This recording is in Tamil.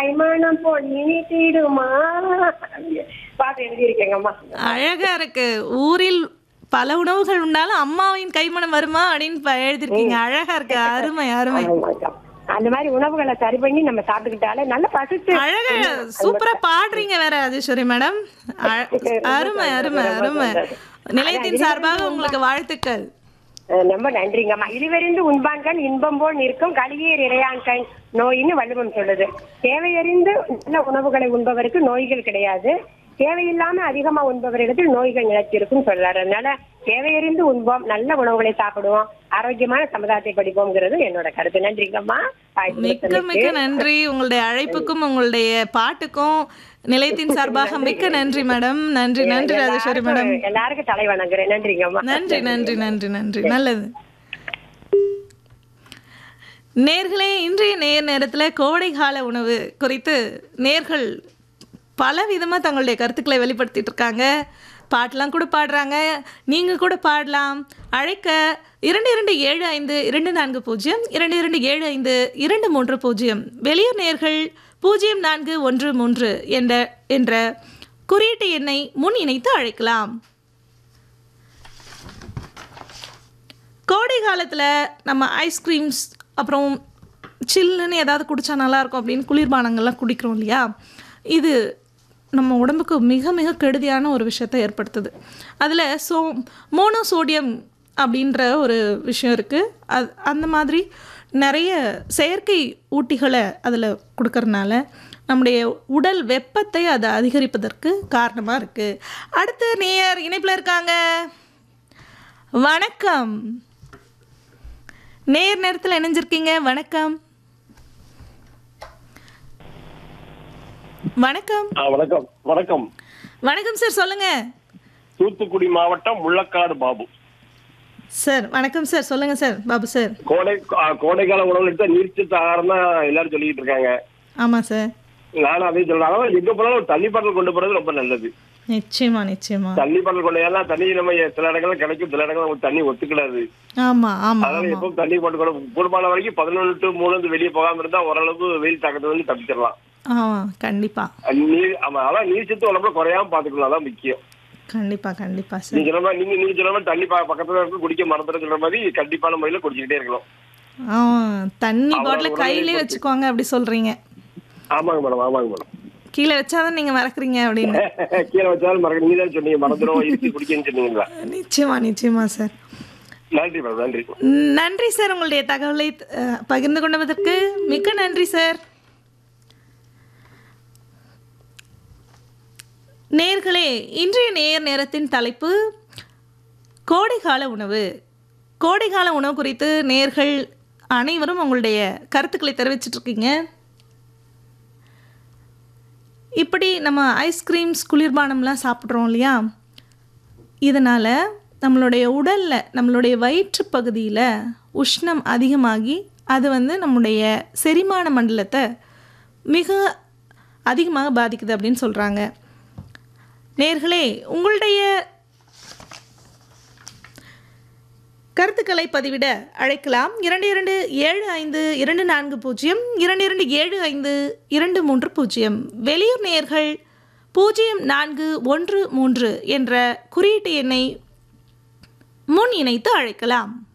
கைமானம் போல் நீட்டிடுமா பாட்டு எழுதியிருக்கேங்கம்மா அழகா இருக்கு ஊரில் பல உணவுகள் உண்டாலும் அம்மாவின் கைமணம் வருமா அப்படின்னு ப- எழுதிருக்கீங்க அழகா இருக்கு அருமை அருமை ஆமாக்கா. அந்த மாதிரி உணவுகளை சரி பண்ணி நம்ம சாப்பிட்டுக்கிட்டாலே நல்ல பசிச்சு அழகா சூப்பரா பாடுறீங்க வேற ராஜேஸ்வரி மேடம் அ- அருமை அருமை அருமை நிலையத்தின் சார்பாக உங்களுக்கு வாழ்த்துக்கள் அஹ் ரொம்ப நன்றிங்கம்மா இழிவறிந்து உண்பான்கள் இன்பம் போல் நிற்கும் களியீர் இறையான்கள் நோயின்னு வள்ளுவம் சொல்லுது தேவையறிந்து நல்ல உணவுகளை உண்பவருக்கு நோய்கள் கிடையாது தேவையில்லாம அதிகமா உண்பவரிடத்தில் நோய்கள் நிலைத்திருக்கும் சொல்றாரு அதனால தேவையறிந்து உண்போம் நல்ல உணவுகளை சாப்பிடுவோம் ஆரோக்கியமான சமுதாயத்தை படிப்போம்ங்கிறது என்னோட கருத்து நன்றிங்கம்மா வாய்ப்பு மிக்க கொடுத்தமைக்கு. மிக்க நன்றி உங்களுடைய அழைப்புக்கும் உங்களுடைய பாட்டுக்கும் நிலையத்தின் சார்பாக மிக்க நன்றி மேடம் நன்றி நன்றி ராஜேஸ்வரி மேடம் எல்லாருக்கும் எல்லாருக்கும் தலை வணங்குறேன் நன்றிங்கம்மா நன்றி நன்றி நன்றி நன்றி நல்லது நேர்களே இன்றைய நேர் நேரத்தில் கோடை கால உணவு குறித்து நேர்கள் பல விதமாக தங்களுடைய கருத்துக்களை வெளிப்படுத்திட்டு இருக்காங்க பாட்டெலாம் கூட பாடுறாங்க நீங்கள் கூட பாடலாம் அழைக்க இரண்டு இரண்டு ஏழு ஐந்து இரண்டு நான்கு பூஜ்ஜியம் இரண்டு இரண்டு ஏழு ஐந்து இரண்டு மூன்று பூஜ்ஜியம் வெளியூர் நேர்கள் பூஜ்ஜியம் நான்கு ஒன்று மூன்று என்ற என்ற குறியீட்டு எண்ணை முன் இணைத்து அழைக்கலாம் கோடை காலத்தில் நம்ம ஐஸ்கிரீம்ஸ் அப்புறம் சில்லுன்னு ஏதாவது குடித்தா நல்லாயிருக்கும் அப்படின்னு குளிர்பானங்கள்லாம் குடிக்கிறோம் இல்லையா இது நம்ம உடம்புக்கு மிக மிக கெடுதியான ஒரு விஷயத்தை ஏற்படுத்துது அதில் சோ மோனோசோடியம் அப்படின்ற ஒரு விஷயம் இருக்குது அது அந்த மாதிரி நிறைய செயற்கை ஊட்டிகளை அதில் கொடுக்கறனால நம்முடைய உடல் வெப்பத்தை அது அதிகரிப்பதற்கு காரணமாக இருக்குது அடுத்து நேயர் இணைப்பில் இருக்காங்க வணக்கம் நேர் நேரத்தில் இணைஞ்சிருக்கீங்க வணக்கம் வணக்கம் ஆ, வணக்கம் வணக்கம் வணக்கம் சார் சொல்லுங்க தூத்துக்குடி மாவட்டம் முள்ளக்காடு பாபு சார் வணக்கம் சார் சொல்லுங்க சார் பாபு சார் கோடை ஆ, கோடைக்கால உணவு எடுத்தா நீர்ச்சத்து ஆகாரம் தான் எல்லாரும் சொல்லிட்டு இருக்காங்க ஆமாம் சார் நானும் அதே சொல்றேன் அதாவது எங்க போனாலும் ஒரு தண்ணி பாட்டில் கொண்டு போறது ரொம்ப நல்லது நிச்சயமா நிச்சயமா தண்ணி பாட்டில் கொண்டு ஏன்னா தண்ணி நம்ம சில இடங்கள்ல கிடைக்கும் சில இடங்கள்ல நமக்கு தண்ணி ஒத்துக்கிடாது ஆமாம் ஆமாம் அதனால ஆமாம் எப்பவும் தண்ணி பாட்டில் கொண்டு கூடுமான வரைக்கும் பதினொன்று டு மூணு வந்து வெளியே போகாம இருந்தா ஓரளவு வெயில் தாக்கத்துல வந்து தப்பிச்சிடலாம் ஆ கண்டிப்பாக அது நீர் ஆமா அதான் நீர்ச்சத்து உடம்புல குறையாம பாத்துக்கலாம் அதான் முக்கியம் கண்டிப்பாக கண்டிப்பாக சார் நீங்க சொன்ன மாதிரி நீங்க நீங்க சொன்ன மாதிரி தண்ணி பா- பக்கத்துல இருக்கு குடிக்க மறந்துட சொல்ற மாதிரி கண்டிப்பான முறையில குடிச்சுக்கிட்டே இருக்கணும் ஆ தண்ணி அவ்வளவு பாட்டில் உடனே கையிலே போட்டு- வச்சுக்கோங்க அப்படி சொல்கிறீங்க ஆமாங்க மேடம் ஆமாங்க மேடம் கீழே வச்சாதான் நீங்கள் மறக்குறீங்க அப்படின்னு கீழே வச்சாலும் மறக்க நீங்க தான் சொன்னீங்க மறந்துடும் இருக்கு குடிக்கன்னு சொன்னீங்களா நிச்சயமா நிச்சயமா சார் நன்றி மேடம் நன்றி நன்றி சார் உங்களுடைய தகவலை அஹ், பகிர்ந்து கொண்டதற்கு மிக்க நன்றி சார் நேர்களே இன்றைய நேர் நேரத்தின் தலைப்பு கோடைகால உணவு கோடைகால உணவு குறித்து நேர்கள் அனைவரும் உங்களுடைய கருத்துக்களை தெரிவிச்சிட்டு இருக்கீங்க இப்படி நம்ம ஐஸ்கிரீம்ஸ் குளிர்பானம்லாம் சாப்பிட்றோம் இல்லையா இதனால் நம்மளுடைய உடலில் நம்மளுடைய வயிற்று பகுதியில் உஷ்ணம் அதிகமாகி அது வந்து நம்முடைய செரிமான மண்டலத்தை மிக அதிகமாக பாதிக்குது அப்படின்னு சொல்கிறாங்க நேர்களே உங்களுடைய கருத்துக்களை பதிவிட அழைக்கலாம் இரண்டு இரண்டு ஏழு ஐந்து இரண்டு நான்கு பூஜ்ஜியம் இரண்டு இரண்டு ஏழு ஐந்து இரண்டு மூன்று பூஜ்ஜியம் வெளியூர் நேயர்கள் பூஜ்ஜியம் நான்கு ஒன்று மூன்று என்ற குறியீட்டு எண்ணை முன் இணைத்து அழைக்கலாம்